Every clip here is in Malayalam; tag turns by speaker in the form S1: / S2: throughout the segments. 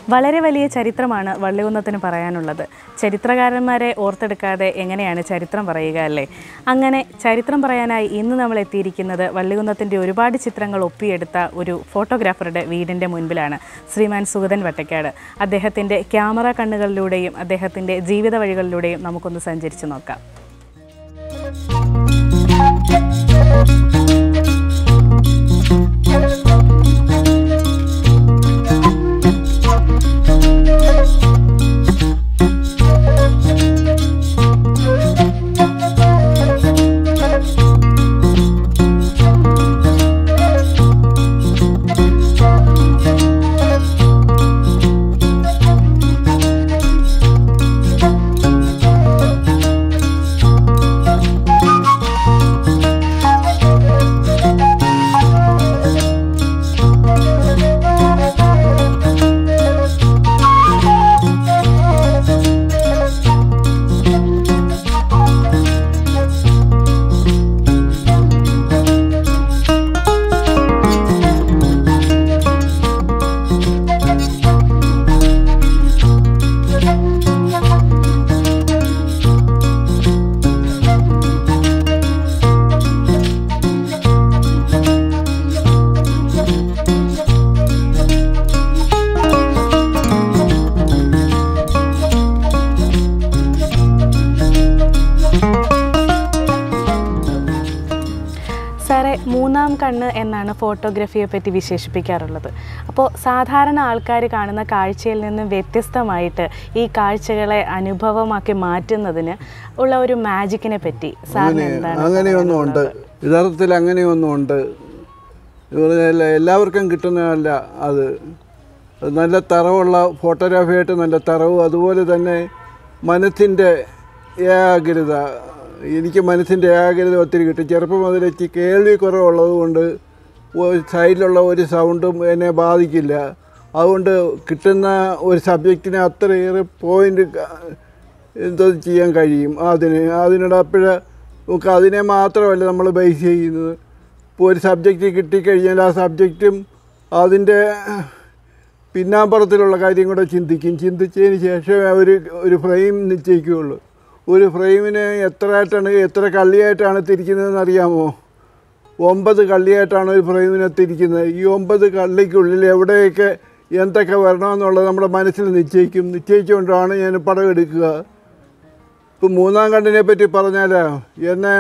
S1: വളരെ വലിയ ചരിത്രമാണ് വള്ളികുന്നത്തിന് പറയാനുള്ളത് ചരിത്രകാരന്മാരെ ഓർത്തെടുക്കാതെ എങ്ങനെയാണ് ചരിത്രം പറയുക അല്ലേ അങ്ങനെ ചരിത്രം പറയാനായി ഇന്ന് നമ്മൾ എത്തിയിരിക്കുന്നത് വള്ളികുന്നത്തിൻ്റെ ഒരുപാട് ചിത്രങ്ങൾ ഒപ്പിയെടുത്ത ഒരു ഫോട്ടോഗ്രാഫറുടെ വീടിൻ്റെ മുൻപിലാണ് ശ്രീമാൻ സുഗതൻ വട്ടക്കാട് അദ്ദേഹത്തിൻ്റെ ക്യാമറ കണ്ണുകളിലൂടെയും അദ്ദേഹത്തിൻ്റെ ജീവിത വഴികളിലൂടെയും നമുക്കൊന്ന് സഞ്ചരിച്ച് നോക്കാം സാറേ മൂന്നാം കണ്ണ് എന്നാണ് ഫോട്ടോഗ്രാഫിയെ പറ്റി വിശേഷിപ്പിക്കാറുള്ളത് അപ്പോൾ സാധാരണ ആൾക്കാർ കാണുന്ന കാഴ്ചയിൽ നിന്നും വ്യത്യസ്തമായിട്ട് ഈ കാഴ്ചകളെ അനുഭവമാക്കി മാറ്റുന്നതിന് ഉള്ള ഒരു മാജിക്കിനെ പറ്റി സാറിന് എന്താണ്
S2: അങ്ങനെയൊന്നും ഉണ്ട് യഥാർത്ഥത്തിൽ അങ്ങനെയൊന്നും ഉണ്ട് എന്ന് പറഞ്ഞാൽ എല്ലാവർക്കും കിട്ടുന്നതല്ല അത് അത് നല്ല തറവുള്ള ഫോട്ടോഗ്രാഫിയായിട്ട് നല്ല തറവ് അതുപോലെ തന്നെ മനസ്സിൻ്റെ ഏകാഗ്രത എനിക്ക് മനസ്സിൻ്റെ ഏകാഗ്രത ഒത്തിരി കിട്ടും ചെറുപ്പം മുതൽ എനിക്ക് കേൾവി കുറവുള്ളത് കൊണ്ട് ഒരു സൈഡിലുള്ള ഒരു സൗണ്ടും എന്നെ ബാധിക്കില്ല അതുകൊണ്ട് കിട്ടുന്ന ഒരു സബ്ജക്റ്റിന് അത്രയേറെ പോയിൻ്റ് എന്തോ ചെയ്യാൻ കഴിയും അതിന് അതിനോടപ്പോഴ നമുക്ക് അതിനെ മാത്രമല്ല നമ്മൾ ബേസ് ചെയ്യുന്നത് ഇപ്പോൾ ഒരു സബ്ജക്റ്റ് കിട്ടിക്കഴിഞ്ഞാൽ ആ സബ്ജക്റ്റും അതിൻ്റെ പിന്നാമ്പുറത്തിലുള്ള കാര്യം കൂടെ ചിന്തിക്കും ചിന്തിച്ചതിന് ശേഷമേ ഒരു ഒരു ഫ്രെയിം നിശ്ചയിക്കുകയുള്ളൂ ഒരു ഫ്രെയിമിന് എത്ര ആയിട്ടാണ് എത്ര കള്ളിയായിട്ടാണ് തിരിക്കുന്നതെന്ന് അറിയാമോ ഒമ്പത് കള്ളിയായിട്ടാണ് ഒരു ഫ്രെയിമിനകത്ത് ഇരിക്കുന്നത് ഈ ഒമ്പത് കള്ളിക്കുള്ളിൽ എവിടെയൊക്കെ എന്തൊക്കെ വരണമെന്നുള്ളത് നമ്മുടെ മനസ്സിൽ നിശ്ചയിക്കും നിശ്ചയിച്ചുകൊണ്ടാണ് ഞാൻ പടം എടുക്കുക ഇപ്പം മൂന്നാം കണ്ണിനെ പറ്റി പറഞ്ഞാൽ എന്നെ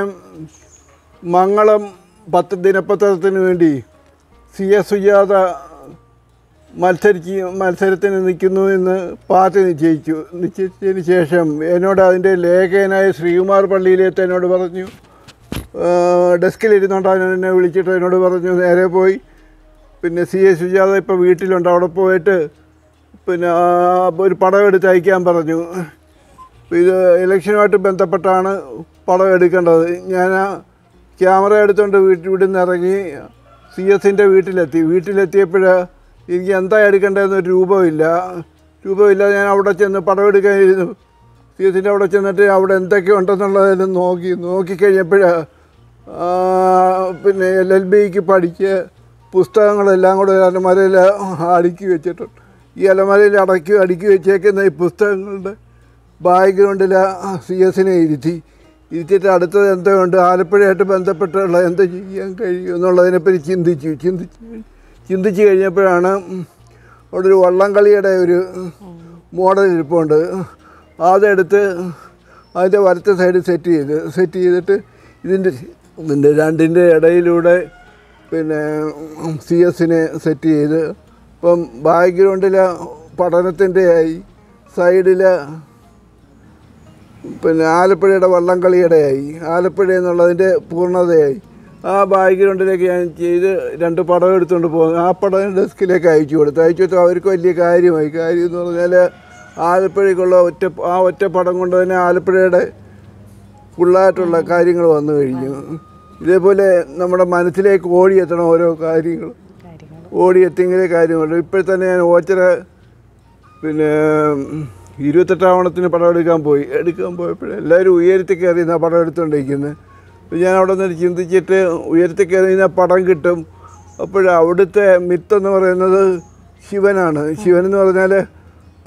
S2: മംഗളം പത്ത് ദിനപത്രത്തിന് വേണ്ടി സി എസ് സുജാത മത്സരിച്ച് മത്സരത്തിന് നിൽക്കുന്നു എന്ന് പാർട്ടി നിശ്ചയിച്ചു നിശ്ചയിച്ചതിന് ശേഷം എന്നോട് അതിൻ്റെ ലേഖകനായ ശ്രീകുമാർ പള്ളിയിലേത്ത് എന്നോട് പറഞ്ഞു ഡെസ്കിലിരുന്നുകൊണ്ട് അവൻ എന്നെ വിളിച്ചിട്ട് എന്നോട് പറഞ്ഞു നേരെ പോയി പിന്നെ സി എസ് സുജാത ഇപ്പോൾ വീട്ടിലുണ്ട് അവിടെ പോയിട്ട് പിന്നെ ആ, ഒരു പടം എടുത്ത് അയക്കാൻ പറഞ്ഞു ഇത് ഇലക്ഷനുമായിട്ട് ബന്ധപ്പെട്ടാണ് പടം എടുക്കേണ്ടത് ഞാൻ ആ ക്യാമറ എടുത്തുകൊണ്ട് വീട്ടിൽ ഇവിടെ നിന്ന് ഇറങ്ങി സി എസിൻ്റെ വീട്ടിലെത്തി വീട്ടിലെത്തിയപ്പോൾ എനിക്ക് എന്താ എടുക്കേണ്ടതെന്നൊരു രൂപമില്ല രൂപമില്ല ഞാൻ അവിടെ ചെന്ന് പടം എടുക്കാനിരുന്നു സി എസിൻ്റെ അവിടെ ചെന്നിട്ട് അവിടെ എന്തൊക്കെ ഉണ്ടെന്നുള്ളതെല്ലാം നോക്കി നോക്കിക്കഴിഞ്ഞപ്പോൾ പിന്നെ എൽ എൽ ബിക്ക് പഠിച്ച പുസ്തകങ്ങളെല്ലാം കൂടെ ഒരു അലമാരയിൽ അടുക്കി വെച്ചിട്ടുണ്ട് ഈ അലമാരയിൽ അടക്കി അടുക്കി വെച്ചേക്കുന്ന ഈ പുസ്തകങ്ങളുടെ ബാക്ക്ഗ്രൗണ്ടിൽ സി എസിനെ ഇരുത്തി ഇരുത്തിയിട്ട് അടുത്തത് എന്തോ ഉണ്ട് ആലപ്പുഴയായിട്ട് ബന്ധപ്പെട്ടുള്ള എന്ത് ചെയ്യാൻ കഴിയും എന്നുള്ളതിനെപ്പറ്റി ചിന്തിച്ചു ചിന്തിച്ച് ചിന്തിച്ച് കഴിഞ്ഞപ്പോഴാണ് അവിടെ ഒരു വള്ളംകളിയുടെ ഒരു മോഡൽ ഇരിപ്പുണ്ട് അതെടുത്ത് അതിൻ്റെ വലത്തെ സൈഡ് സെറ്റ് ചെയ്ത് സെറ്റ് ചെയ്തിട്ട് ഇതിൻ്റെ ഇതിൻ്റെ രണ്ടിൻ്റെ ഇടയിലൂടെ പിന്നെ സി എസിനെ സെറ്റ് ചെയ്ത് ഇപ്പം ബാക്ക്ഗ്രൗണ്ടിൽ പഠനത്തിൻ്റെ ആയി സൈഡിൽ പിന്നെ ആലപ്പുഴയുടെ വള്ളംകളിയുടെ ആയി ആലപ്പുഴ എന്നുള്ളതിൻ്റെ പൂർണ്ണതയായി ആ ബാക്ക്ഗ്രൗണ്ടിലേക്ക് ഞാൻ ചെയ്ത് രണ്ട് പടം എടുത്തുകൊണ്ട് പോകുന്നു ആ പടം ഡെസ്കിലേക്ക് അയച്ചു കൊടുത്തു അയച്ചു കൊടുത്തു അവർക്ക് വലിയ കാര്യമായി കാര്യം എന്ന് പറഞ്ഞാൽ ആലപ്പുഴയ്ക്കുള്ള ഒറ്റ ആ ഒറ്റ പടം കൊണ്ട് തന്നെ ആലപ്പുഴയുടെ ഫുള്ളായിട്ടുള്ള കാര്യങ്ങൾ വന്നു കഴിഞ്ഞു ഇതേപോലെ നമ്മുടെ മനസ്സിലേക്ക് ഓടിയെത്തണം ഓരോ കാര്യങ്ങൾ
S1: കാര്യങ്ങൾ
S2: ഓടിയെത്തിയെങ്കിലേ കാര്യമുള്ളൂ ഇപ്പോൾ തന്നെ ഞാൻ ഓച്ചറ പിന്നെ ഇരുപത്തെട്ടാം ഓണത്തിന് പടം എടുക്കാൻ പോയി എടുക്കാൻ പോയപ്പോൾ എല്ലാവരും ഉയരത്തിൽ കയറി നിന്നാണ് പടം എടുത്തുകൊണ്ടിരിക്കുന്നത് അപ്പോൾ ഞാൻ അവിടെ നിന്ന് ചിന്തിച്ചിട്ട് ഉയരത്തിൽ കയറി നിന്നാൽ പടം കിട്ടും അപ്പോൾ അവിടുത്തെ മിത്ത് എന്ന് പറയുന്നത് ശിവനാണ് ശിവൻ എന്ന് പറഞ്ഞാൽ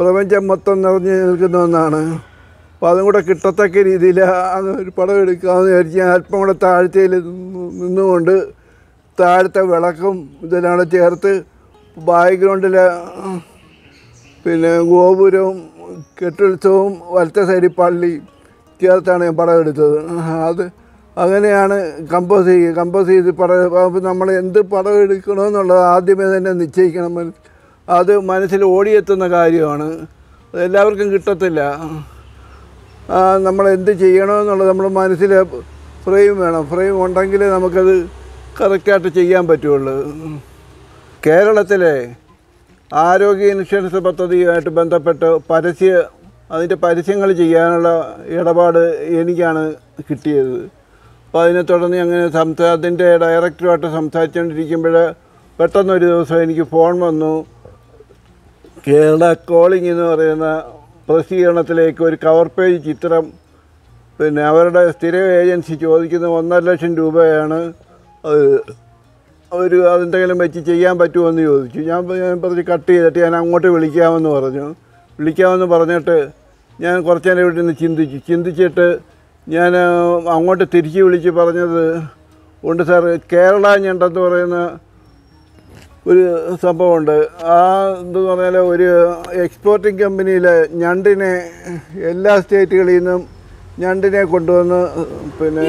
S2: പ്രപഞ്ചം മൊത്തം നിറഞ്ഞു നിൽക്കുന്ന ഒന്നാണ് അപ്പോൾ അതും കൂടെ കിട്ടത്തക്ക രീതിയിൽ അങ്ങ് ഒരു പടം എടുക്കാമെന്ന് വിചാരിച്ച് ഞാൻ അല്പം കൂടെ താഴ്ചയിൽ നിന്ന് നിന്നുകൊണ്ട് താഴത്തെ വിളക്കും ഇതെല്ലാം കൂടെ ചേർത്ത് ബാക്ക്ഗ്രൗണ്ടിൽ പിന്നെ ഗോപുരവും കെട്ടുത്സവവും വലത്തെ സൈഡിൽ പള്ളി ചേർത്താണ് ഞാൻ പടം എടുത്തത് അത് അങ്ങനെയാണ് കമ്പോസ് ചെയ്യുക കമ്പോസ് ചെയ്ത് പടം അപ്പോൾ നമ്മൾ എന്ത് പടം എടുക്കണമെന്നുള്ളത് ആദ്യമേ തന്നെ നിശ്ചയിക്കണം മന- അത് മനസ്സിൽ ഓടിയെത്തുന്ന കാര്യമാണ് അത് എല്ലാവർക്കും കിട്ടത്തില്ല ആ, നമ്മൾ എന്ത് ചെയ്യണമെന്നുള്ളത് നമ്മൾ മനസ്സിൽ ഫ്രെയിം വേണം ഫ്രെയിം ഉണ്ടെങ്കിലേ നമുക്കത് കറക്റ്റായിട്ട് ചെയ്യാൻ പറ്റുള്ളൂ കേരളത്തിലെ ആരോഗ്യ ഇൻഷുറൻസ് പദ്ധതിയുമായിട്ട് ബന്ധപ്പെട്ട് പരസ്യ അതിൻ്റെ പരസ്യങ്ങൾ ചെയ്യാനുള്ള ഇടപാട് എനിക്കാണ് കിട്ടിയത് അപ്പോൾ അതിനെ തുടർന്ന് അങ്ങനെ സംസാ അതിൻ്റെ ഡയറക്ടറുമായിട്ട് സംസാരിച്ചുകൊണ്ടിരിക്കുമ്പോൾ പെട്ടെന്നൊരു ദിവസം എനിക്ക് ഫോൺ വന്നു കേരള കോളിംഗ് എന്ന് പറയുന്ന പ്രസിദ്ധീകരണത്തിലേക്ക് ഒരു കവർ പേജ് ചിത്രം പിന്നെ അവരുടെ സ്ഥിര ഏജൻസി ചോദിക്കുന്ന ഒന്നര ലക്ഷം രൂപയാണ് അത് ഒരു അതെന്തെങ്കിലും വെച്ച് ചെയ്യാൻ പറ്റുമോ എന്ന് ചോദിച്ചു ഞാൻ പ- ഞാൻ പറഞ്ഞ് കട്ട് ചെയ്തിട്ട് ഞാൻ അങ്ങോട്ട് വിളിക്കാമെന്ന് പറഞ്ഞു വിളിക്കാമെന്ന് പറഞ്ഞിട്ട് ഞാൻ കുറച്ച് നേരം ഇവിടെ നിന്ന് ചിന്തിച്ചു ചിന്തിച്ചിട്ട് ഞാൻ ആ, അങ്ങോട്ട് തിരിച്ച് വിളിച്ച് പറഞ്ഞത് ഉണ്ട് സാർ കേരള ഞണ്ടെന്ന് പറയുന്ന ഒരു സംഭവമുണ്ട് ആ എന്തെന്ന് പറഞ്ഞാൽ ഒരു എക്സ്പോർട്ടിംഗ് കമ്പനിയിൽ ഞണ്ടിനെ എല്ലാ സ്റ്റേറ്റുകളിൽ നിന്നും ഞണ്ടിനെ കൊണ്ടുവന്ന് പിന്നെ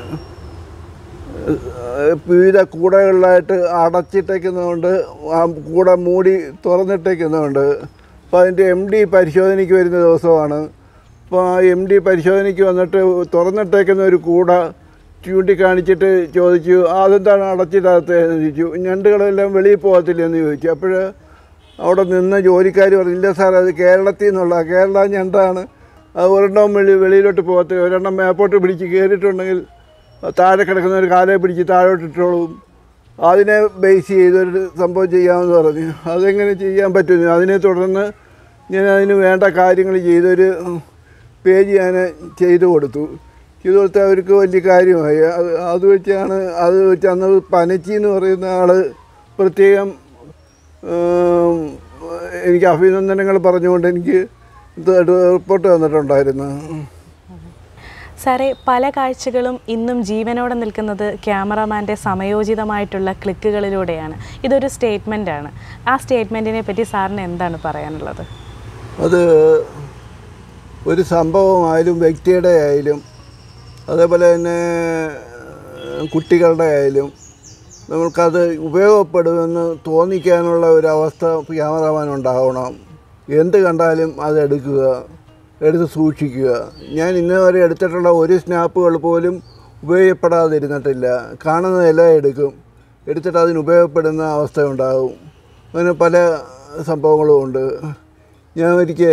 S2: ഏഹ് വിവിധ കൂടകളിലായിട്ട് അടച്ചിട്ടേക്കുന്നതുകൊണ്ട് ആ കൂട മൂടി തുറന്നിട്ടേക്കുന്നതുകൊണ്ട് അപ്പോൾ അതിൻ്റെ എം ഡി പരിശോധനയ്ക്ക് വരുന്ന ദിവസമാണ് അപ്പോൾ ആ എം ഡി പരിശോധനയ്ക്ക് വന്നിട്ട് തുറന്നിട്ടേക്കുന്ന ഒരു കൂട ചൂണ്ടിക്കാണിച്ചിട്ട് ചോദിച്ചു അതെന്താണ് അടച്ചിടാത്തത് എന്ന് ചോദിച്ചു ഞണ്ടുകളെല്ലാം വെളിയിൽ പോകത്തില്ല എന്ന് ചോദിച്ചു അപ്പോൾ അവിടെ നിന്ന് ജോലിക്കാർ പറഞ്ഞു ഇല്ല സാർ അത് കേരളത്തിൽ നിന്നുള്ള കേരള ഞണ്ടാണ് അത് ഒരെണ്ണം വെളി വെളിയിലോട്ട് പോകത്തില്ല ഒരെണ്ണം മേപ്പോട്ട് പിടിച്ച് കയറിയിട്ടുണ്ടെങ്കിൽ താഴെ കിടക്കുന്ന ഒരു കാലെ പിടിച്ച് താഴോട്ട് ഇട്ടോളും അതിനെ ബേസ് ചെയ്തൊരു സംഭവം ചെയ്യാമെന്ന് പറഞ്ഞു അതെങ്ങനെ ചെയ്യാൻ പറ്റും അതിനെ തുടർന്ന് ഞാൻ അതിന് വേണ്ട കാര്യങ്ങൾ ചെയ്തൊരു പേജ് ഞാൻ ചെയ്തു കൊടുത്തു ചെയ്തു കൊടുത്ത അവർക്ക് വലിയ കാര്യമായി അത് അത് വെച്ചാണ് അത് വെച്ച് അന്ന് പനച്ചി എന്ന് പറയുന്ന ആൾ പ്രത്യേകം ഉം, എനിക്ക് അഭിനന്ദനങ്ങൾ പറഞ്ഞുകൊണ്ട് എനിക്ക് ഇത് റിപ്പോർട്ട് തന്നിട്ടുണ്ടായിരുന്നു
S1: സാറേ പല കാഴ്ചകളും ഇന്നും ജീവനോടെ നിൽക്കുന്നത് ക്യാമറമാൻ്റെ സമയോചിതമായിട്ടുള്ള ക്ലിക്കുകളിലൂടെയാണ് ഇതൊരു സ്റ്റേറ്റ്മെൻ്റ് ആണ് ആ സ്റ്റേറ്റ്മെൻറ്റിനെ പറ്റി സാറിന് എന്താണ് പറയാനുള്ളത്
S2: അത് ഒരു സംഭവമായാലും വ്യക്തിയുടെ ആയാലും അതേപോലെ തന്നെ ഏഹ്, കുട്ടികളുടെ ആയാലും നമ്മൾക്കത് ഉപയോഗപ്പെടുമെന്ന് തോന്നിക്കാനുള്ള ഒരു അവസ്ഥ ക്യാമറമാൻ ഉണ്ടാവണം എന്ത് കണ്ടാലും അത് എടുക്കുക എടുത്ത് സൂക്ഷിക്കുക ഞാൻ ഇന്ന് വരെ എടുത്തിട്ടുള്ള ഒരു സ്നാപ്പുകൾ പോലും ഉപയോഗപ്പെടാതിരുന്നിട്ടില്ല കാണുന്നതെല്ലാം എടുക്കും എടുത്തിട്ട് അതിന് ഉപയോഗപ്പെടുന്ന അവസ്ഥ ഉണ്ടാകും അങ്ങനെ പല സംഭവങ്ങളും ഉണ്ട് ഞാൻ ഒരിക്കൽ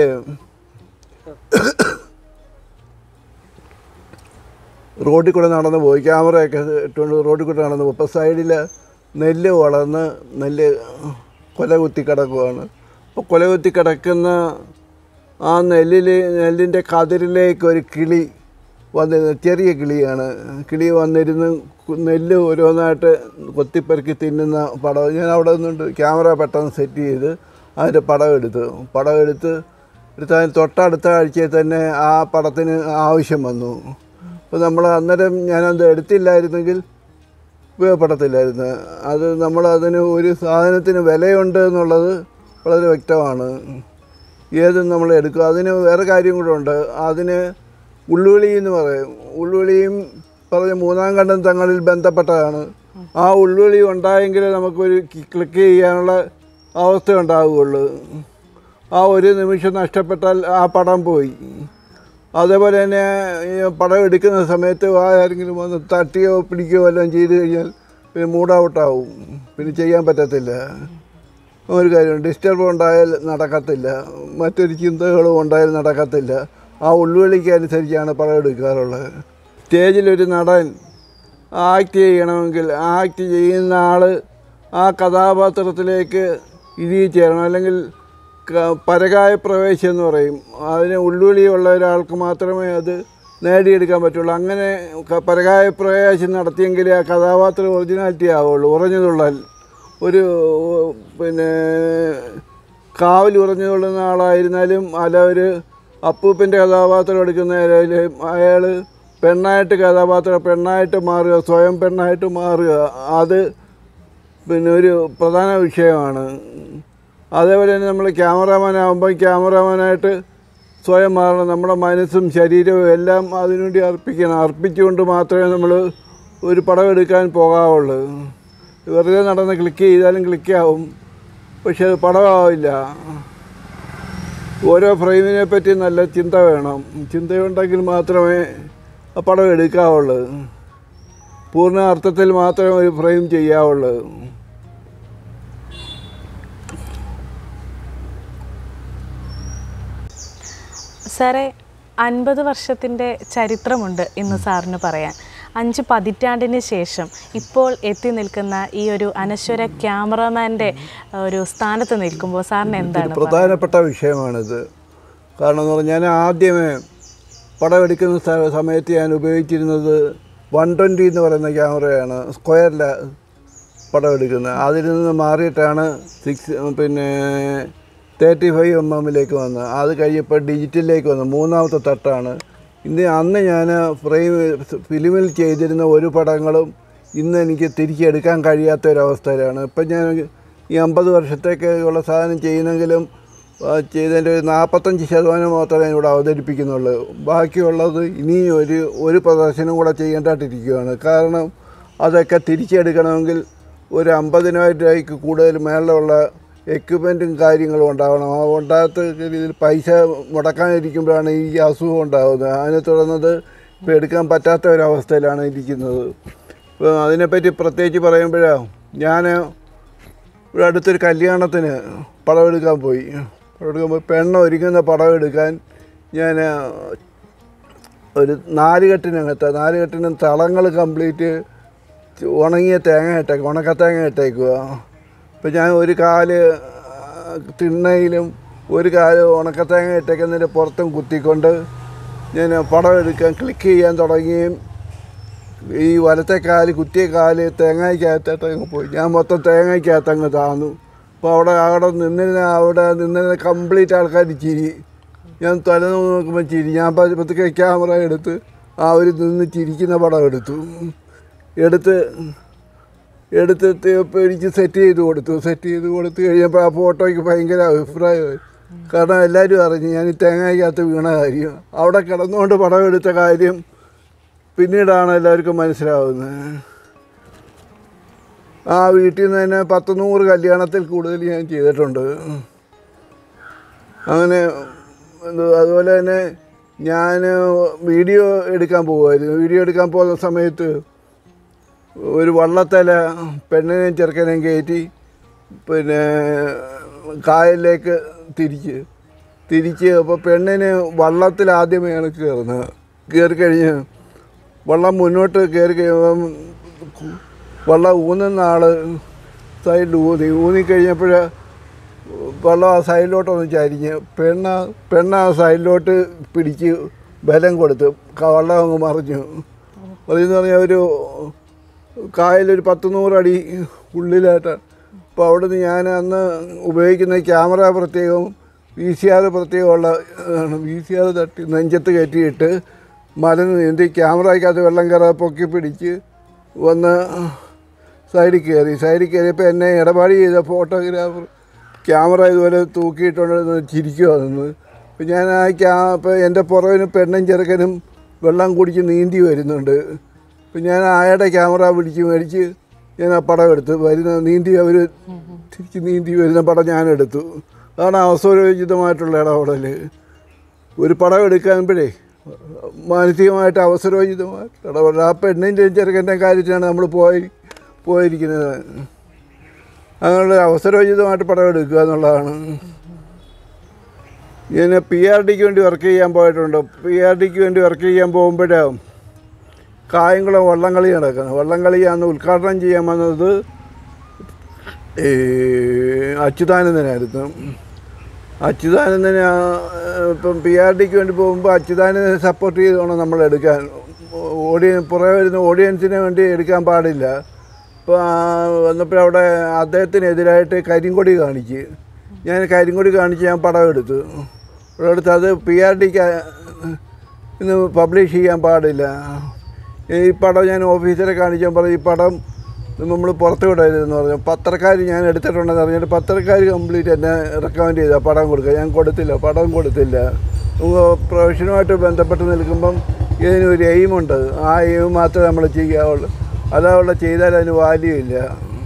S2: റോഡിൽ കൂടെ നടന്നു പോയി ക്യാമറയൊക്കെ ഇട്ടുകൊണ്ട് റോഡിൽ കൂടെ നടന്നു പോയി അപ്പോൾ സൈഡിൽ നെല്ല് വളർന്ന് നെല്ല് കൊല കുത്തി കിടക്കുവാണ് അപ്പോൾ കൊല കുത്തി കിടക്കുന്ന ആ നെല്ലിൽ നെല്ലിൻ്റെ കതിരിലേക്ക് ഒരു കിളി വന്നിരുന്നു ചെറിയ കിളിയാണ് കിളി വന്നിരുന്ന് കു- നെല്ല് ഓരോന്നായിട്ട് കൊത്തിപ്പെറുക്കി തിന്നുന്ന പടം ഞാൻ അവിടെ നിന്നുണ്ട് ക്യാമറ പെട്ടെന്ന് സെറ്റ് ചെയ്ത് അതിൻ്റെ പടം എടുത്തു പടം എടുത്ത് എടുത്ത് അതിന് തൊട്ടടുത്ത ആഴ്ചയിൽ തന്നെ ആ പടത്തിന് ആവശ്യം വന്നു അപ്പോൾ നമ്മൾ അന്നേരം ഞാനത് എടുത്തില്ലായിരുന്നെങ്കിൽ ഉപയോഗപ്പെടത്തില്ലായിരുന്നു അത് നമ്മൾ അതിന് ഒരു സാധനത്തിന് വിലയുണ്ട് എന്നുള്ളത് വളരെ വ്യക്തമാണ് ഏതും നമ്മൾ എടുക്കുക അതിന് വേറെ കാര്യം കൂടെ ഉണ്ട് അതിന് ഉള്ളുവിളി എന്ന് പറയും ഉള്ളുവിളിയും പറഞ്ഞ മൂന്നാം കണ്ടം തങ്ങളിൽ ബന്ധപ്പെട്ടതാണ് ആ ഉള്ളുവിളി ഉണ്ടായെങ്കിലേ നമുക്കൊരു ക്ലിക്ക് ചെയ്യാനുള്ള അവസ്ഥ ഉണ്ടാവുകയുള്ളൂ ആ ഒരു നിമിഷം നഷ്ടപ്പെട്ടാൽ ആ പടം പോയി അതേപോലെ തന്നെ ഈ പടം എടുക്കുന്ന സമയത്ത് ആരെങ്കിലും വന്ന് തട്ടിയോ പിടിക്കുകയോ വല്ലതും ചെയ്ത് കഴിഞ്ഞാൽ പിന്നെ മൂഡ് ഔട്ടാവും പിന്നെ ചെയ്യാൻ പറ്റത്തില്ല ഒരു കാര്യം ഡിസ്റ്റർബ് ഉണ്ടായാൽ നടക്കത്തില്ല മറ്റൊരു ചിന്തകളും ഉണ്ടായാൽ നടക്കത്തില്ല ആ ഉൾവിളിക്ക് അനുസരിച്ചാണ് പടം എടുക്കാറുള്ളത് സ്റ്റേജിലൊരു നടൻ ആക്ട് ചെയ്യണമെങ്കിൽ ആക്ട് ചെയ്യുന്ന ആൾ ആ കഥാപാത്രത്തിലേക്ക് ഇഴുകിച്ചേരണം അല്ലെങ്കിൽ ക- പരകായ പ്രവേശം എന്ന് പറയും അതിന് ഉള്ളുവിളിയുള്ള ഒരാൾക്ക് മാത്രമേ അത് നേടിയെടുക്കാൻ പറ്റുള്ളൂ അങ്ങനെ ക- പരകായ പ്രവേശം നടത്തിയെങ്കിലേ ആ കഥാപാത്രം ഒറിജിനാലിറ്റി ആവുള്ളൂ ഉറഞ്ഞതുള്ളാൽ ഒരു പിന്നെ കാവൽ ഉറഞ്ഞുകൊള്ളുന്ന ആളായിരുന്നാലും അല്ല ഒരു അപ്പൂപ്പൻ്റെ കഥാപാത്രം എടുക്കുന്ന അയാൾ പെണ്ണായിട്ട് കഥാപാത്രം പെണ്ണായിട്ട് മാറുക സ്വയം പെണ്ണായിട്ട് മാറുക അത് പിന്നെ ഒരു പ്രധാന വിഷയമാണ് അതേപോലെ തന്നെ നമ്മൾ ക്യാമറാമാൻ ആകുമ്പോൾ ക്യാമറാമാനായിട്ട് സ്വയം മാറണം നമ്മുടെ മനസ്സും ശരീരവും എല്ലാം അതിനുവേണ്ടി അർപ്പിക്കണം അർപ്പിച്ചുകൊണ്ട് മാത്രമേ നമ്മൾ ഒരു പടം എടുക്കാൻ പോകാവുള്ളൂ വെറുതെ നടന്ന് ക്ലിക്ക് ചെയ്താലും ക്ലിക്കാവും പക്ഷെ അത് പടമാവില്ല ഓരോ ഫ്രെയിമിനെ പറ്റി നല്ല ചിന്ത വേണം ചിന്തയുണ്ടെങ്കിൽ മാത്രമേ ആ പടം എടുക്കാവുള്ളൂ പൂർണ്ണ അർത്ഥത്തിൽ മാത്രമേ ഒരു ഫ്രെയിം ചെയ്യാവുള്ളൂ
S1: സാറേ അൻപത് വർഷത്തിൻ്റെ ചരിത്രമുണ്ട് ഇന്ന് സാറിന് പറയാൻ അഞ്ച് പതിറ്റാണ്ടിന് ശേഷം ഇപ്പോൾ എത്തി നിൽക്കുന്ന ഈ ഒരു അനശ്വര ക്യാമറമാൻ്റെ ഒരു സ്ഥാനത്ത് നിൽക്കുമ്പോൾ സാറിന് എന്താണ്
S2: ഒരു പ്രധാനപ്പെട്ട വിഷയമാണിത് കാരണം എന്ന് പറഞ്ഞാൽ ഞാൻ ആദ്യമേ പടം എടുക്കുന്ന സ്ഥ- സമയത്ത് ഞാൻ ഉപയോഗിച്ചിരുന്നത് വൺ ട്വൻറ്റി എന്ന് പറയുന്ന ക്യാമറയാണ് സ്ക്വയറിൽ പടം എടുക്കുന്നത് അതിൽ നിന്ന് മാറിയിട്ടാണ് സിക്സ് പിന്നെ തേർട്ടി ഫൈവ് എം എമ്മിലേക്ക് വന്നത് അത് കഴിഞ്ഞപ്പോൾ ഡിജിറ്റലിലേക്ക് വന്നു മൂന്നാമത്തെ തട്ടാണ് ഇന്ന് അന്ന് ഞാൻ ഫ്രെയിം ഫിലിമിൽ ചെയ്തിരുന്ന ഒരു പടങ്ങളും ഇന്ന് എനിക്ക് തിരിച്ചെടുക്കാൻ കഴിയാത്ത ഒരവസ്ഥയിലാണ് ഇപ്പം ഞാൻ ഈ അമ്പത് വർഷത്തേക്ക് ഉള്ള സാധനം ചെയ്യുന്നെങ്കിലും ആ, ചെയ്തതിൻ്റെ ഒരു നാൽപ്പത്തഞ്ച് ശതമാനം മാത്രമേ ഇവിടെ അവതരിപ്പിക്കുന്നുള്ളൂ ബാക്കിയുള്ളത് ഇനിയും ഒരു ഒരു പ്രദർശനം കൂടെ ചെയ്യേണ്ടതായിട്ടിരിക്കുകയാണ് കാരണം അതൊക്കെ തിരിച്ചെടുക്കണമെങ്കിൽ ഒരു അമ്പതിനായിരം രൂപയ്ക്ക് കൂടുതൽ മേളിലുള്ള എക്യുപ്മെൻറ്റും കാര്യങ്ങളും ഉണ്ടാവണം ആ ഉണ്ടാകാത്ത രീതിയിൽ പൈസ മുടക്കാനിരിക്കുമ്പോഴാണ് ഈ അസുഖം ഉണ്ടാകുന്നത് അതിനെ തുടർന്നത് ഇപ്പോൾ എടുക്കാൻ പറ്റാത്ത ഒരവസ്ഥയിലാണ് ഇരിക്കുന്നത് ഇപ്പോൾ അതിനെപ്പറ്റി പ്രത്യേകിച്ച് പറയുമ്പോഴാണ് ഞാൻ ഇവിടെ അടുത്തൊരു കല്യാണത്തിന് പടം എടുക്കാൻ പോയി പടം എടുക്കാൻ പോയി പെണ്ണ് ഒരുങ്ങുന്ന പടം എടുക്കാൻ ഞാൻ ഒരു നാലുകെട്ടിനകത്ത് നാലുകെട്ടിന് തളങ്ങൾ കംപ്ലീറ്റ് ഉണങ്ങിയ തേങ്ങ ഇട്ടേക്ക് ഉണക്ക തേങ്ങ ഇട്ടേക്കുക ഇപ്പം ഞാൻ ഒരു കാല് ആ, തിണ്ണയിലും ഒരു കാല് ഉണക്കത്തേങ്ങ ഇട്ടേക്കുന്നതിൻ്റെ പുറത്തും കുത്തിക്കൊണ്ട് ഞാൻ പടം എടുക്കാൻ ക്ലിക്ക് ചെയ്യാൻ തുടങ്ങുകയും ഈ വലത്തെ കാല് കുത്തിയ കാല് തേങ്ങയ്ക്കകത്തോട്ട് അങ്ങ് പോയി ഞാൻ മൊത്തം തേങ്ങയ്ക്കകത്ത് അങ്ങ് താന്നു അപ്പോൾ അവിടെ അവിടെ നിന്നിരുന്ന അവിടെ നിന്നിരുന്ന കംപ്ലീറ്റ് ആൾക്കാർ ചിരി ഞാൻ തല നോക്കുമ്പോൾ ചിരി ഞാൻ പ- പതുക്കെ ക്യാമറ എടുത്ത് ആ ഒരു നിന്ന് ചിരിക്കുന്ന പടം എടുത്തു എടുത്ത് എടുത്ത് ഇപ്പം എനിക്ക് സെറ്റ് ചെയ്ത് കൊടുത്തു സെറ്റ് ചെയ്ത് കൊടുത്തു കഴിഞ്ഞപ്പോൾ ആ ഫോട്ടോയ്ക്ക് ഭയങ്കര അഭിപ്രായമായി കാരണം എല്ലാവരും അറിഞ്ഞു ഞാൻ ഈ തേങ്ങയ്ക്കകത്ത് വീണ കാര്യം അവിടെ കിടന്നുകൊണ്ട് പടം എടുത്ത കാര്യം പിന്നീടാണ് എല്ലാവർക്കും മനസ്സിലാവുന്നത് ആ വീട്ടിൽ നിന്ന് തന്നെ പത്ത് നൂറ് കല്യാണത്തിൽ കൂടുതൽ ഞാൻ ചെയ്തിട്ടുണ്ട് അങ്ങനെ എന്ത് അതുപോലെ തന്നെ ഞാൻ വീഡിയോ എടുക്കാൻ പോകുമായിരുന്നു വീഡിയോ എടുക്കാൻ പോകുന്ന സമയത്ത് ഒരു വള്ളത്തല പെണ്ണിനെയും ചെറുക്കനെയും കയറ്റി പിന്നെ കായലിലേക്ക് തിരിച്ച് തിരിച്ച് അപ്പോൾ പെണ്ണിന് വള്ളത്തിൽ ആദ്യമേയാണ് കയറുന്നത് കയറി കഴിഞ്ഞ് വള്ളം മുന്നോട്ട് കയറി കഴിയുമ്പം വള്ളം ഊന്നുന്ന ആൾ സൈഡിൽ ഊന്നി ഊന്നിക്കഴിഞ്ഞപ്പോൾ വള്ളം ആ സൈഡിലോട്ടൊന്ന് ചരിഞ്ഞ് പെണ്ണ പെണ്ണ ആ സൈഡിലോട്ട് പിടിച്ച് ബലം കൊടുത്ത് ക- വള്ളം അങ്ങ് മറിഞ്ഞു മറിഞ്ഞെന്ന് പറഞ്ഞാൽ ഒരു കായലൊരു പത്ത് നൂറടി ഉള്ളിലായിട്ടാണ് അപ്പോൾ അവിടുന്ന് ഞാൻ അന്ന് ഉപയോഗിക്കുന്ന ക്യാമറ പ്രത്യേകവും വി സി ആർ പ്രത്യേകമുള്ള വി സി ആർ തട്ടി നെഞ്ചത്ത് കയറ്റിയിട്ട് മലന്ന് നീന്തി ക്യാമറയ്ക്കകത്ത് വെള്ളം കയറാതെ പൊക്കി പിടിച്ച് വന്ന് സൈഡിൽ കയറി സൈഡിൽ കയറിയപ്പോൾ എന്നെ ഇടപാട് ചെയ്ത ഫോട്ടോഗ്രാഫർ ക്യാമറ ഇതുപോലെ തൂക്കിയിട്ടുണ്ടെന്ന് ചിരിക്കുക നിന്ന് അപ്പം ഞാൻ ആ ക്യാ അപ്പോൾ എൻ്റെ പുറകിന് പെണ്ണും ചെറുക്കനും വെള്ളം കുടിച്ച് നീന്തി വരുന്നുണ്ട് അപ്പം ഞാൻ അയാളുടെ ക്യാമറ പിടിച്ച് മേടിച്ച് ഞാൻ ആ പടം എടുത്തു വരുന്ന നീന്തി അവർ തിരിച്ച് നീന്തി വരുന്ന പടം ഞാൻ എടുത്തു അതാണ് അവസരോചിതമായിട്ടുള്ള ഇടപെടൽ ഒരു പടം എടുക്കുമ്പോഴേ മാനസികമായിട്ട് അവസരോചിതമായിട്ട് ഇടപെടൽ ആ പെണ്ണിൻ്റെ ചെറുക്കൻ്റെ കാര്യത്തിലാണ് നമ്മൾ പോയി പോയിരിക്കുന്നത് അങ്ങനെയുള്ള അവസരോചിതമായിട്ട് പടം എടുക്കുക എന്നുള്ളതാണ് ഞാൻ പി ആർ ഡിക്ക് വേണ്ടി വർക്ക് ചെയ്യാൻ പോയിട്ടുണ്ട് പി ആർ ഡിക്ക് വേണ്ടി വർക്ക് ചെയ്യാൻ പോകുമ്പോഴാണ് കായംകുളം വള്ളംകളി നടക്കുന്നത് വള്ളംകളി അന്ന് ഉദ്ഘാടനം ചെയ്യാൻ വന്നത് ഈ അച്യുതാനന്ദനായിരുന്നു അച്യുതാനന്ദന് ആ, ഇപ്പം പി ആർ ഡിക്ക് വേണ്ടി പോകുമ്പോൾ അച്യുതാനന്ദനെ സപ്പോർട്ട് ചെയ്ത് വേണം നമ്മൾ എടുക്കാൻ ഓഡിയൻ പുറകെ വരുന്ന ഓഡിയൻസിന് വേണ്ടി എടുക്കാൻ പാടില്ല അപ്പോൾ വന്നപ്പോൾ അവിടെ അദ്ദേഹത്തിനെതിരായിട്ട് കരിങ്കൊടി കാണിച്ച് ഞാൻ കരിങ്കൊടി കാണിച്ച് ഞാൻ പടം എടുത്തു പടം എടുത്ത് അത് പി ആർ ഡിക്ക് ഇന്ന് പബ്ലിഷ് ചെയ്യാൻ പാടില്ല ഈ പടം ഞാൻ ഓഫീസറെ കാണിച്ചാൽ പറഞ്ഞു ഈ പടം നമ്മൾ പുറത്ത് വിടരുതെന്ന് പറഞ്ഞു പത്രക്കാർ ഞാൻ എടുത്തിട്ടുണ്ടെന്ന് പറഞ്ഞിട്ട് പത്രക്കാർ കംപ്ലീറ്റ് എന്നെ റെക്കമെൻഡ് ചെയ്ത പടം കൊടുക്കുക ഞാൻ കൊടുത്തില്ല പടം കൊടുത്തില്ല നമുക്ക് പ്രൊഫഷനുമായിട്ട് ബന്ധപ്പെട്ട് നിൽക്കുമ്പം ഇതിനൊരു എയിമുണ്ട് ആ എയിം മാത്രമേ നമ്മൾ ചെയ്യാവുള്ളൂ അല്ലാതെ ചെയ്താൽ അതിന് വാല്യൂ ഇല്ല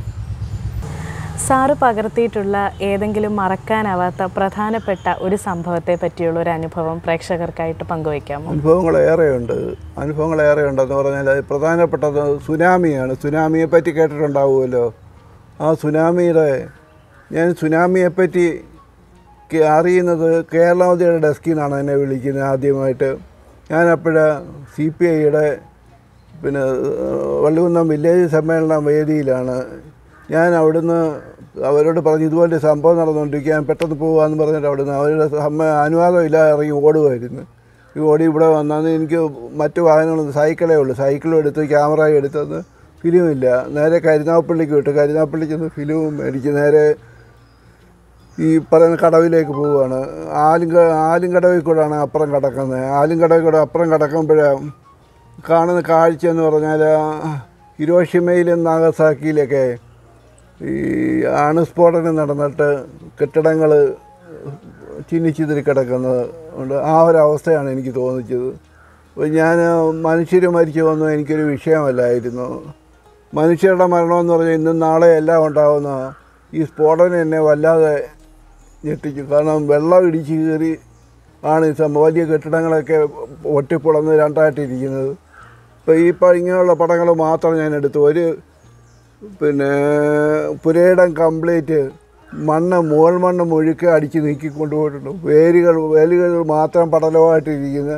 S1: സാറ് പകർത്തിയിട്ടുള്ള ഏതെങ്കിലും മറക്കാനാവാത്ത പ്രധാനപ്പെട്ട ഒരു സംഭവത്തെ പറ്റിയുള്ള ഒരു അനുഭവം പ്രേക്ഷകർക്കായിട്ട് പങ്കുവയ്ക്കാമോ
S2: അനുഭവങ്ങൾ ഏറെയുണ്ട് അനുഭവങ്ങൾ ഏറെയുണ്ടെന്ന് പറഞ്ഞാൽ അത് പ്രധാനപ്പെട്ടത് സുനാമിയാണ് സുനാമിയെ പറ്റി കേട്ടിട്ടുണ്ടാവുമല്ലോ ആ സുനാമിയുടെ ഞാൻ സുനാമിയെപ്പറ്റി കേ- അറിയുന്നത് കേരളാവതിയുടെ ഡെസ്കിൽ നിന്നാണ് എന്നെ വിളിക്കുന്നത് ആദ്യമായിട്ട് ഞാനപ്പോഴ് സി പി ഐയുടെ പിന്നെ ഏഹ്, വള്ളികുന്നം വില്ലേജ് സമ്മേളന വേദിയിലാണ് ഞാൻ അവിടുന്ന് അവരോട് പറഞ്ഞു ഇതുപോലെ ഒരു സംഭവം നടന്നുകൊണ്ടിരിക്കുക ഞാൻ പെട്ടെന്ന് പോകാമെന്ന് പറഞ്ഞിട്ട് അവിടുന്ന് അവരുടെ സമ്മ അനുവാദം ഇല്ല ഇറങ്ങി ഓടുമായിരുന്നു ഈ ഓടി ഇവിടെ വന്നാന്ന് എനിക്ക് മറ്റു വാഹനങ്ങളൊന്നും സൈക്കിളേ ഉള്ളൂ സൈക്കിളും എടുത്ത് ക്യാമറ എടുത്തത് ഫിലിമില്ല നേരെ കരുനാഗപ്പള്ളിക്ക് വിട്ടു കരുനാഗപ്പള്ളിക്ക് ചെന്ന് ഫിലിമും മേടിച്ച് നേരെ ഈ പറയുന്ന കടവിലേക്ക് പോവുകയാണ് ആലും ആലും കടവിൽ കൂടെയാണ് അപ്പുറം കിടക്കുന്നത് ആലും കടവിൽ കൂടെ അപ്പുറം കിടക്കുമ്പോഴാണ് കാണുന്ന കാഴ്ച എന്ന് പറഞ്ഞാൽ ഹിരോഷിമയിലും നാഗസാക്കിയിലൊക്കെ ഈ അണുസ്ഫോടനം നടന്നിട്ട് കെട്ടിടങ്ങൾ ചിന്നിച്ചിതിരി കിടക്കുന്നത് കൊണ്ട് ആ ഒരു അവസ്ഥയാണ് എനിക്ക് തോന്നിച്ചത് അപ്പോൾ ഞാൻ മനുഷ്യർ മരിച്ചു വന്നു എനിക്കൊരു വിഷയമല്ലായിരുന്നു മനുഷ്യരുടെ മരണമെന്ന് പറഞ്ഞാൽ ഇന്നും നാളെ എല്ലാം ഉണ്ടാകുന്ന ഈ സ്ഫോടനം എന്നെ വല്ലാതെ ഞെട്ടിച്ചു കാരണം വെള്ളം ഇടിച്ച് കയറി ആണ് ഈ സംഭവം വലിയ കെട്ടിടങ്ങളൊക്കെ ഒട്ടിപ്പൊളന്ന് രണ്ടായിട്ടിരിക്കുന്നത് ഇപ്പോൾ ഈ പ- ഇങ്ങനെയുള്ള പടങ്ങൾ മാത്രം ഞാൻ എടുത്തു ഒരു പിന്നെ പുരയിടം കംപ്ലീറ്റ് മണ്ണ് മുകൾ മണ്ണ് മുഴുക്കെ അടിച്ച് നീക്കി കൊണ്ടുപോയിട്ടുണ്ട് വേരുകൾ വേലുകൾ മാത്രം പടലമായിട്ടിരിക്കുന്ന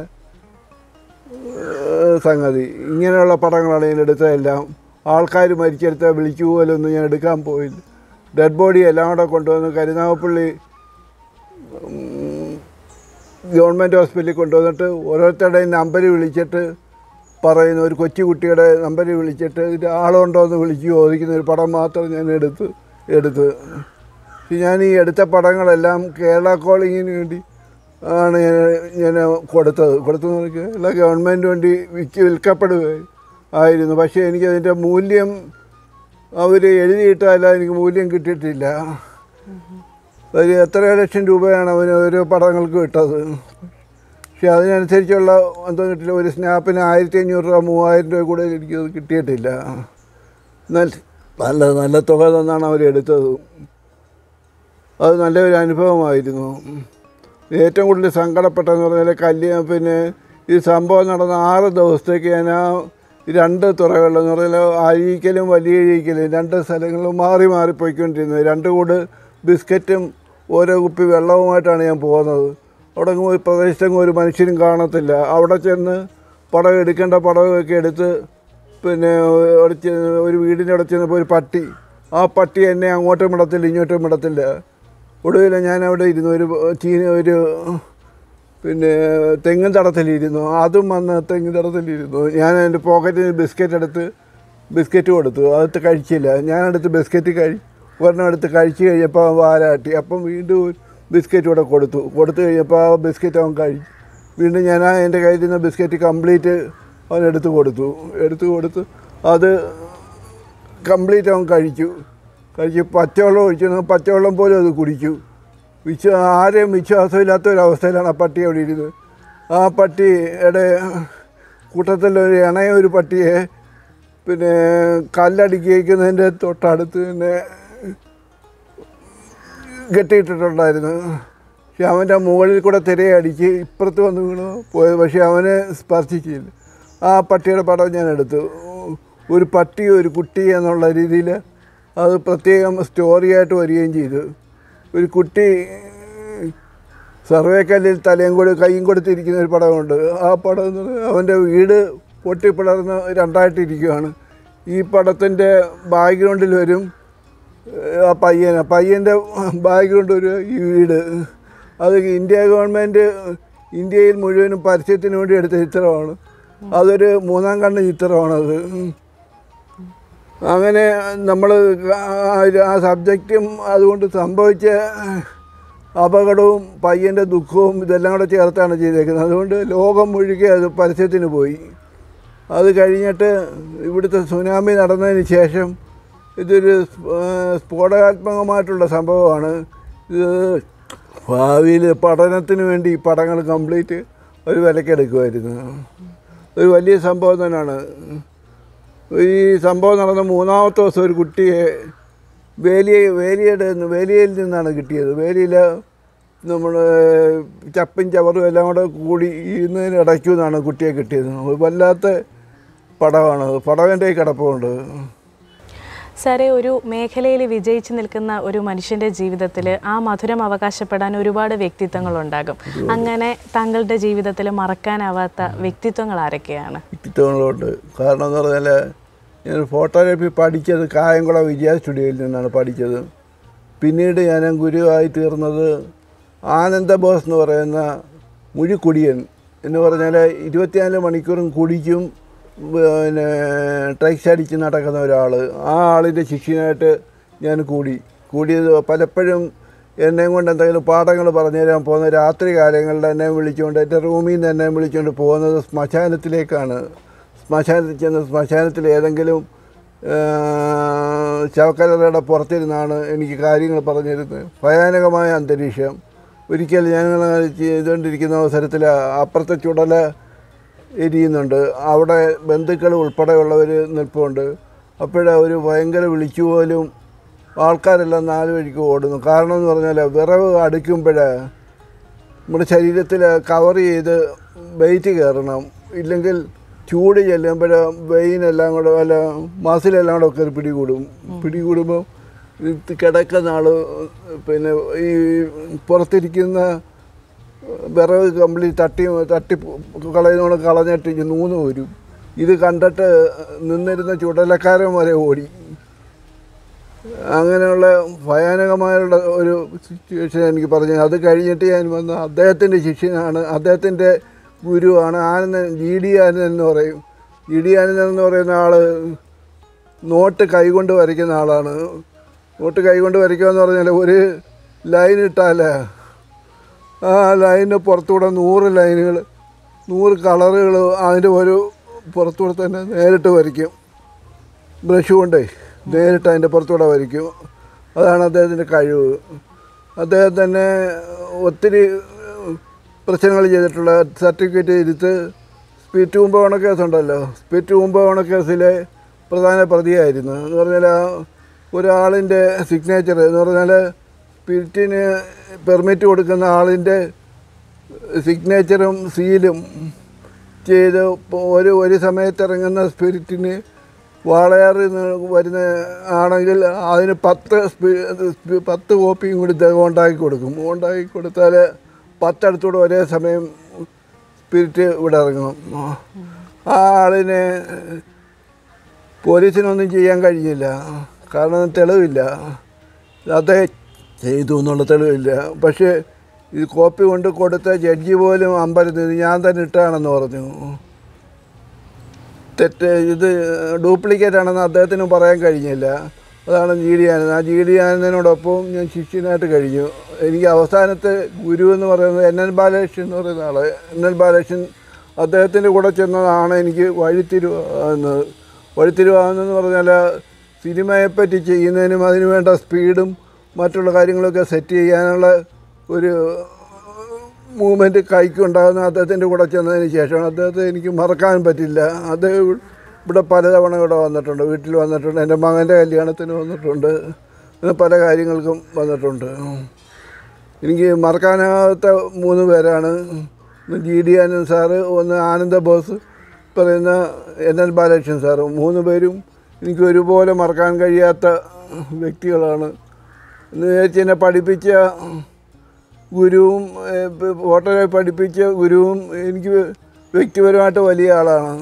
S2: ഏഹ്, സംഗതി ഇങ്ങനെയുള്ള പടങ്ങളാണ് ഞാൻ എടുത്തതെല്ലാം ആൾക്കാർ മരിച്ചെടുത്ത വിളിച്ചു പോലൊന്നും ഞാൻ എടുക്കാൻ പോയില്ല ഡെഡ് ബോഡി എല്ലാം കൂടെ കൊണ്ടുവന്ന് കരുനാഗപ്പള്ളി ഉം, ഗവൺമെൻറ് ഹോസ്പിറ്റലിൽ കൊണ്ടുവന്നിട്ട് ഓരോരുത്തരുടെയും നമ്പർ വിളിച്ചിട്ട് പറയുന്ന ഒരു കൊച്ചു കുട്ടിയുടെ നമ്പർ വിളിച്ചിട്ട് ഇത് ആളുണ്ടോ എന്ന് വിളിച്ച് ചോദിക്കുന്ന ഒരു പടം മാത്രം ഞാൻ എടുത്ത് എടുത്ത് പക്ഷെ ഞാൻ ഈ എടുത്ത പടങ്ങളെല്ലാം കേരള കോളിങ്ങിന് വേണ്ടി ആണ് ഞാൻ ഞാൻ കൊടുത്തത് കൊടുത്തെന്ന് പറഞ്ഞാൽ കേരള ഗവൺമെൻറ് വേണ്ടി വിൽക്ക് വിൽക്കപ്പെടുക ആയിരുന്നു പക്ഷേ എനിക്കതിൻ്റെ മൂല്യം അവർ എഴുതിയിട്ടല്ല എനിക്ക് മൂല്യം കിട്ടിയിട്ടില്ല ഒരു എത്ര ലക്ഷം രൂപയാണ് അവന് ഓരോ പടങ്ങൾക്ക് കിട്ടത് പക്ഷെ അതിനനുസരിച്ചുള്ള എന്തോ കിട്ടില്ല ഒരു സ്നാപ്പിന് ആയിരത്തി അഞ്ഞൂറ് രൂപ മൂവായിരം രൂപ കൂടെ എനിക്ക് അത് കിട്ടിയിട്ടില്ല എന്നാൽ നല്ല നല്ല തുക തന്നാണ് അവരെടുത്തത് അത് നല്ലൊരു അനുഭവമായിരുന്നു ഏറ്റവും കൂടുതൽ സങ്കടപ്പെട്ടതെന്ന് പറഞ്ഞാൽ കല്യാണം പിന്നെ ഈ സംഭവം നടന്ന ആറ് ദിവസത്തേക്ക് ഞാൻ ആ രണ്ട് തുറകളിലെന്ന് പറഞ്ഞാൽ അഴീക്കലും വലിയ അഴീക്കലും രണ്ട് സ്ഥലങ്ങളിലും മാറി മാറി പോയിക്കൊണ്ടിരുന്നത് രണ്ട് കൂട് ബിസ്ക്കറ്റും ഓരോ കുപ്പി വെള്ളവുമായിട്ടാണ് ഞാൻ പോകുന്നത് അവിടെ അങ്ങ് ഒരു പ്രദേശത്തെങ്ങും ഒരു മനുഷ്യരും കാണത്തില്ല അവിടെ ചെന്ന് പടം എടുക്കേണ്ട പടമൊക്കെ എടുത്ത് പിന്നെ അവിടെ ചെന്ന് ഒരു വീടിൻ്റെ അവിടെ ചെന്നപ്പോൾ ഒരു പട്ടി ആ പട്ടി എന്നെ അങ്ങോട്ടും വിടത്തില്ല ഇങ്ങോട്ടും വിടത്തില്ല ഒടുവിൽ ഞാൻ അവിടെ ഇരുന്നു ഒരു ചീന ഒരു പിന്നെ തെങ്ങും തടത്തിലിരുന്നു അതും വന്ന് തെങ്ങും തടത്തിലിരുന്നു ഞാൻ എൻ്റെ പോക്കറ്റിൽ നിന്ന് ബിസ്ക്കറ്റ് എടുത്ത് ബിസ്ക്കറ്റ് കൊടുത്തു അതെടുത്ത് കഴിച്ചില്ല ഞാനെടുത്ത് ബിസ്ക്കറ്റ് കഴി ഒരെണ്ണം എടുത്ത് കഴിച്ച് കഴിഞ്ഞപ്പോൾ അവൻ വാലാട്ടി അപ്പം വീണ്ടും ഒരു ബിസ്ക്കറ്റ് കൂടെ കൊടുത്തു കൊടുത്തു കഴിഞ്ഞപ്പോൾ ആ ബിസ്ക്കറ്റ് അവൻ കഴിച്ചു വീണ്ടും ഞാൻ ആ എൻ്റെ കയ്യിൽ നിന്ന് ബിസ്ക്കറ്റ് കംപ്ലീറ്റ് അവൻ എടുത്ത് കൊടുത്തു എടുത്ത് കൊടുത്ത് അത് കംപ്ലീറ്റ് അവൻ കഴിച്ചു കഴിച്ച് പച്ചവെള്ളം ഒഴിച്ചു പച്ചവെള്ളം പോലും അത് കുടിച്ചു വിശ്വ ആരെയും വിശ്വാസമില്ലാത്ത ഒരവസ്ഥയിലാണ് ആ പട്ടി അവിടെ ഇരുന്നത് ആ പട്ടിയുടെ കൂട്ടത്തിൽ ഒരു ഇണയ ഒരു പട്ടിയെ പിന്നെ കല്ലടിക്കുന്നതിൻ്റെ തൊട്ടടുത്ത് തന്നെ കെട്ടിയിട്ടിട്ടുണ്ടായിരുന്നു പക്ഷെ അവൻ്റെ മുകളിൽ കൂടെ തിരയടിച്ച് ഇപ്പുറത്ത് വന്ന് വീണു പോയത് പക്ഷെ അവനെ സ്പർശിച്ചില്ല ആ പട്ടിയുടെ പടം ഞാൻ എടുത്തു ഒരു പട്ടി ഒരു കുട്ടി എന്നുള്ള രീതിയിൽ അത് പ്രത്യേകം സ്റ്റോറിയായിട്ട് വരികയും ചെയ്തു ഒരു കുട്ടി സർവേക്കല്ലിൽ തലയും കൂടി കൈയും കൊടുത്തിരിക്കുന്ന ഒരു പടമുണ്ട് ആ പടം എന്ന് പറഞ്ഞാൽ അവൻ്റെ വീട് പൊട്ടിപ്പിളർന്ന് രണ്ടായിട്ടിരിക്കുകയാണ് ഈ പടത്തിൻ്റെ ബാക്ക്ഗ്രൗണ്ടിൽ വരും ഏഹ്, ആ പയ്യൻ ആ പയ്യൻ്റെ ബാക്ക്ഗ്രൗണ്ട് ഒരു ഈ വീട് അത് ഇന്ത്യ ഗവൺമെൻറ് ഇന്ത്യയിൽ മുഴുവനും പരസ്യത്തിന് വേണ്ടി എടുത്ത ചിത്രമാണ് അതൊരു മൂന്നാം കണ്ണ് ചിത്രമാണത് അങ്ങനെ നമ്മൾ ആ സബ്ജക്റ്റും അതുകൊണ്ട് സംഭവിച്ച അപകടവും പയ്യൻ്റെ ദുഃഖവും ഇതെല്ലാം കൂടെ ചേർത്താണ് ചെയ്തേക്കുന്നത് അതുകൊണ്ട് ലോകം മുഴുകെ അത് പരസ്യത്തിന് പോയി അത് കഴിഞ്ഞിട്ട് ഇവിടുത്തെ സുനാമി നടന്നതിന് ശേഷം ഇതൊരു സ്ഫ- ആ, സ്ഫോടകാത്മകമായിട്ടുള്ള സംഭവമാണ് ഇത് ഭാവിയിൽ പഠനത്തിന് വേണ്ടി ഈ പടങ്ങൾ കംപ്ലീറ്റ് ഒരു വിലക്കെടുക്കുമായിരുന്നു ഒരു വലിയ സംഭവം തന്നെയാണ് ഈ സംഭവം നടന്ന മൂന്നാമത്തെ ദിവസം ഒരു കുട്ടിയെ വേലിയ വേലിയുടെ നിന്ന് വേലിയയിൽ നിന്നാണ് കിട്ടിയത് വേലിയിൽ നമ്മൾ ചപ്പും ചവറും എല്ലാം കൂടെ കൂടി ഇരുന്നതിന് ഇടയ്ക്കു നിന്നാണ് കുട്ടിയെ കിട്ടിയത് വല്ലാത്ത പടമാണ് പടവൻ്റെ കിടപ്പുണ്ട്
S1: സാറേ ഒരു മേഖലയിൽ വിജയിച്ചു നിൽക്കുന്ന ഒരു മനുഷ്യൻ്റെ ജീവിതത്തിൽ ആ മധുരം അവകാശപ്പെടാൻ ഒരുപാട് വ്യക്തിത്വങ്ങളുണ്ടാകും അങ്ങനെ താങ്കളുടെ ജീവിതത്തിൽ മറക്കാനാവാത്ത വ്യക്തിത്വങ്ങൾ ആരൊക്കെയാണ്
S2: വ്യക്തിത്വങ്ങളുണ്ട് കാരണം എന്ന് പറഞ്ഞാൽ ഞാൻ ഫോട്ടോഗ്രാഫി പഠിച്ചത് കായംകുളം വിജയ സ്റ്റുഡിയോയിൽ നിന്നാണ് പഠിച്ചത് പിന്നീട് ഞാൻ ഗുരുവായി തീർന്നത് ആനന്ദ ബോസ് എന്ന് പറയുന്ന മുഴുക്കുടിയൻ എന്ന് പറഞ്ഞാൽ ഇരുപത്തിനാല് മണിക്കൂറും കുടിക്കും പിന്നെ ട്രൈക്സ് അടിച്ച് നടക്കുന്ന ഒരാൾ ആ ആളിൻ്റെ ശിഷ്യനായിട്ട് ഞാൻ കൂടി കൂടിയത് പലപ്പോഴും എന്നെയും കൊണ്ട് എന്തെങ്കിലും പാഠങ്ങൾ പറഞ്ഞു തരാൻ പോകുന്ന രാത്രി കാലങ്ങളിൽ എന്നെ വിളിച്ചുകൊണ്ട് എൻ്റെ റൂമിൽ നിന്ന് എന്നെ വിളിച്ചുകൊണ്ട് പോകുന്നത് ശ്മശാനത്തിലേക്കാണ് ശ്മശാനത്തിൽ ചെന്ന് ശ്മശാനത്തിൽ ഏതെങ്കിലും ആ, ശവക്കലറയുടെ പുറത്തിരുന്നാണ് എനിക്ക് കാര്യങ്ങൾ പറഞ്ഞിരുന്നത് ഭയാനകമായ അന്തരീക്ഷം ഒരിക്കൽ ഞങ്ങൾ ചെയ്തുകൊണ്ടിരിക്കുന്ന അവസരത്തിൽ അപ്പുറത്തെ ചുടല എരിയുന്നുണ്ട് അവിടെ ബന്ധുക്കൾ ഉൾപ്പെടെയുള്ളവർ നിൽപ്പുണ്ട് അപ്പോഴേ ഒരു ഭയങ്കര വിളിച്ചു പോലും ആൾക്കാരെല്ലാം നാല് വഴിക്ക് ഓടുന്നു കാരണം എന്ന് പറഞ്ഞാൽ വിറവ് അടുക്കുമ്പോഴേ നമ്മുടെ ശരീരത്തിൽ കവർ ചെയ്ത് വെയിറ്റ് കയറണം ഇല്ലെങ്കിൽ ചൂട് ചെല്ലുമ്പോൾ വെയിനെല്ലാം കൂടെ അല്ല മസിലെല്ലാം കൂടെ ഒക്കെ പിടികൂടും പിടികൂടുമ്പോൾ ഇത് കിടക്കുന്ന ആൾ പിന്നെ ഈ പുറത്തിരിക്കുന്ന വിറവ് കമ്പിളി തട്ടി തട്ടി കളയുന്നോട് കളഞ്ഞിട്ട് ഈ നൂന്ന് വരും ഇത് കണ്ടിട്ട് നിന്നിരുന്ന ചുടലക്കാരൻ വരെ ഓടി അങ്ങനെയുള്ള ഭയാനകമായുള്ള ഒരു സിറ്റുവേഷൻ എനിക്ക് പറഞ്ഞു അത് കഴിഞ്ഞിട്ട് ഞാൻ വന്ന അദ്ദേഹത്തിൻ്റെ ശിഷ്യനാണ് അദ്ദേഹത്തിൻ്റെ ഗുരുവാണ് ആനന്ദൻ ജി ഡി ആനന്ദൻ എന്ന് പറയും ജി ഡി ആനന്ദൻ എന്ന് പറയുന്ന ആൾ നോട്ട് കൈകൊണ്ട് വരയ്ക്കുന്ന ആളാണ് നോട്ട് കൈകൊണ്ട് വരയ്ക്കുക എന്ന് പറഞ്ഞാൽ ഒരു ലൈൻ ഇട്ടാൽ ആ ലൈനിന് പുറത്തൂടെ നൂറ് ലൈനുകൾ നൂറ് കളറുകൾ അതിൻ്റെ ഒരു പുറത്തൂടെ തന്നെ നേരിട്ട് വരയ്ക്കും ബ്രഷ് കൊണ്ടേ നേരിട്ട് അതിൻ്റെ പുറത്തൂടെ വരയ്ക്കും അതാണ് അദ്ദേഹത്തിൻ്റെ കഴിവ് അദ്ദേഹം തന്നെ ഒത്തിരി പ്രശ്നങ്ങൾ ചെയ്തിട്ടുള്ള സർട്ടിഫിക്കറ്റ് ഇരുത്ത് സ്പിറ്റ് കുംഭകോണ കേസുണ്ടല്ലോ സ്പിറ്റ് കുംഭകോണ കേസിലെ പ്രധാന പ്രതിയായിരുന്നു എന്ന് പറഞ്ഞാൽ ആ ഒരാളിൻ്റെ സിഗ്നേച്ചർ എന്ന് പറഞ്ഞാൽ സ്പിരിറ്റിന് പെർമിറ്റ് കൊടുക്കുന്ന ആളിൻ്റെ സിഗ്നേച്ചറും സീലും ചെയ്ത് ഇപ്പോൾ ഒരു ഒരു സമയത്ത് ഇറങ്ങുന്ന സ്പിരിറ്റിന് വാളയാറിൽ നിന്ന് വരുന്ന ആണെങ്കിൽ അതിന് പത്ത് സ്പി- സ്പി- പത്ത് കോപ്പിയും കൂടി ഇദ്ദേഹം ഉണ്ടാക്കി കൊടുക്കും ഉണ്ടാക്കി കൊടുത്താൽ പത്തടുത്തൂടെ ഒരേ സമയം സ്പിരിറ്റ് ഇവിടെ ഇറങ്ങും ആ ആളിനെ പോലീസിനൊന്നും ചെയ്യാൻ കഴിഞ്ഞില്ല കാരണം തെളിവില്ല അദ്ദേഹം ചെയ്തു എന്നുള്ള തെളിവില്ല പക്ഷേ ഇത് കോപ്പി കൊണ്ട് കൊടുത്ത ജഡ്ജി പോലും അമ്പരന്ന് ഞാൻ തന്നെ ഇട്ടാണെന്ന് പറഞ്ഞു തെറ്റ് ഇത് ഡ്യൂപ്ലിക്കേറ്റ് ആണെന്ന് അദ്ദേഹത്തിന് പറയാൻ കഴിഞ്ഞില്ല അതാണ് ജി ഡി ആനന്ദൻ ആ ജി ഡി ആനന്ദനോടൊപ്പം ഞാൻ ശിഷ്യനായിട്ട് കഴിഞ്ഞു എനിക്ക് അവസാനത്തെ ഗുരു എന്ന് പറയുന്നത് എൻ എൻ ബാലകൃഷ്ണൻ എന്ന് പറയുന്ന ആൾ എൻ എൻ ബാലകൃഷ്ണൻ അദ്ദേഹത്തിൻ്റെ കൂടെ ചെന്നതാണ് എനിക്ക് വഴിത്തിരുവാകുന്നത് വഴിത്തിരുവാകുന്നതെന്ന് പറഞ്ഞാൽ സിനിമയെപ്പറ്റി ചെയ്യുന്നതിനും അതിന് വേണ്ട സ്പീഡും മറ്റുള്ള കാര്യങ്ങളൊക്കെ സെറ്റ് ചെയ്യാനുള്ള ഒരു മൂവ്മെൻറ്റ് കൈക്കുണ്ടാകുന്ന അദ്ദേഹത്തിൻ്റെ കൂടെ ചെന്നതിന് ശേഷമാണ് അദ്ദേഹത്തെ എനിക്ക് മറക്കാൻ പറ്റില്ല അദ്ദേഹം ഇവിടെ പലതവണ ഇവിടെ വന്നിട്ടുണ്ട് വീട്ടിൽ വന്നിട്ടുണ്ട് എൻ്റെ മകൻ്റെ കല്യാണത്തിന് വന്നിട്ടുണ്ട് അങ്ങനെ പല കാര്യങ്ങൾക്കും വന്നിട്ടുണ്ട് എനിക്ക് മറക്കാനാകാത്ത മൂന്ന് പേരാണ് ഒന്ന് ജി ഡി ആനന്ദ് സാറ് ഒന്ന് ആനന്ദ ബോസ് പറയുന്ന എൻ എൽ ബാലകൃഷ്ണൻ സാറ് മൂന്ന് പേരും എനിക്ക് ഒരുപോലെ മറക്കാൻ കഴിയാത്ത വ്യക്തികളാണ് എന്ന് വിചാരിച്ച് എന്നെ പഠിപ്പിച്ച ഗുരുവും ഫോട്ടോയെ പഠിപ്പിച്ച ഗുരുവും എനിക്ക് വ്യക്തിപരമായിട്ട് വലിയ ആളാണ്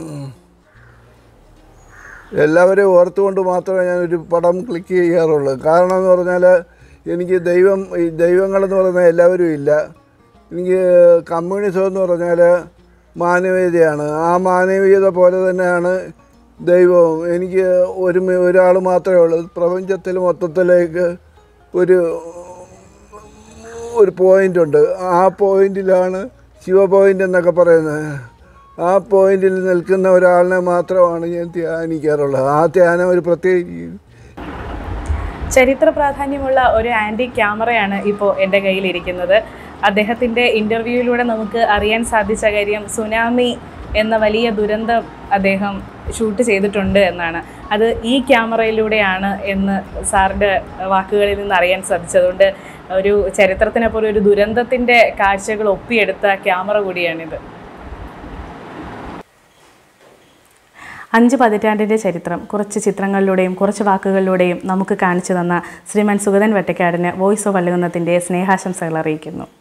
S2: എല്ലാവരെയും ഓർത്തുകൊണ്ട് മാത്രമേ ഞാനൊരു പടം ക്ലിക്ക് ചെയ്യാറുള്ളൂ കാരണം എന്ന് പറഞ്ഞാൽ എനിക്ക് ദൈവം ഈ ദൈവങ്ങളെന്ന് പറയുന്ന എല്ലാവരും ഇല്ല എനിക്ക് കമ്മ്യൂണിസം എന്ന് പറഞ്ഞാൽ മാനവീയതയാണ് ആ മാനവീയത പോലെ തന്നെയാണ് ദൈവവും എനിക്ക് ഒരു ഒരാൾ മാത്രമേ ഉള്ളൂ പ്രപഞ്ചത്തിൽ മൊത്തത്തിലേക്ക് ഒരു ഒരു പോയിന്റ് ഉണ്ട് ആ പോയിന്റിലാണ് ശിവ പോയിന്റ് എന്നൊക്കെ പറയുന്നത് ആ പോയിന്റിൽ നിൽക്കുന്ന ഒരാളിനെ മാത്രമാണ് ഞാൻ ധ്യാനിക്കാറുള്ളത് ആ ധ്യാനം ഒരു പ്രത്യേക രീതി
S1: ചരിത്ര പ്രാധാന്യമുള്ള ഒരു ആൻറ്റി ക്യാമറയാണ് ഇപ്പോൾ എൻ്റെ കയ്യിലിരിക്കുന്നത് അദ്ദേഹത്തിൻ്റെ ഇൻ്റർവ്യൂവിലൂടെ നമുക്ക് അറിയാൻ സാധിച്ച കാര്യം സുനാമി എന്ന വലിയ ദുരന്തം അദ്ദേഹം ഷൂട്ട് ചെയ്തിട്ടുണ്ട് എന്നാണ് അത് ഈ ക്യാമറയിലൂടെയാണ് എന്ന് സാറിൻ്റെ വാക്കുകളിൽ നിന്ന് അറിയാൻ സാധിച്ചതുകൊണ്ട് ഒരു ചരിത്രത്തിനപ്പുറം ഒരു ദുരന്തത്തിൻ്റെ കാഴ്ചകൾ ഒപ്പിയെടുത്ത ക്യാമറ കൂടിയാണിത് അഞ്ച് പതിറ്റാണ്ടിൻ്റെ ചരിത്രം കുറച്ച് ചിത്രങ്ങളിലൂടെയും കുറച്ച് വാക്കുകളിലൂടെയും നമുക്ക് കാണിച്ചു തന്ന ശ്രീമാൻ സുഗതൻ വെട്ടക്കാടിന് വോയിസ് ഓഫ് വള്ളുകുന്നത്തിൻ്റെ സ്നേഹാശംസകൾ അറിയിക്കുന്നു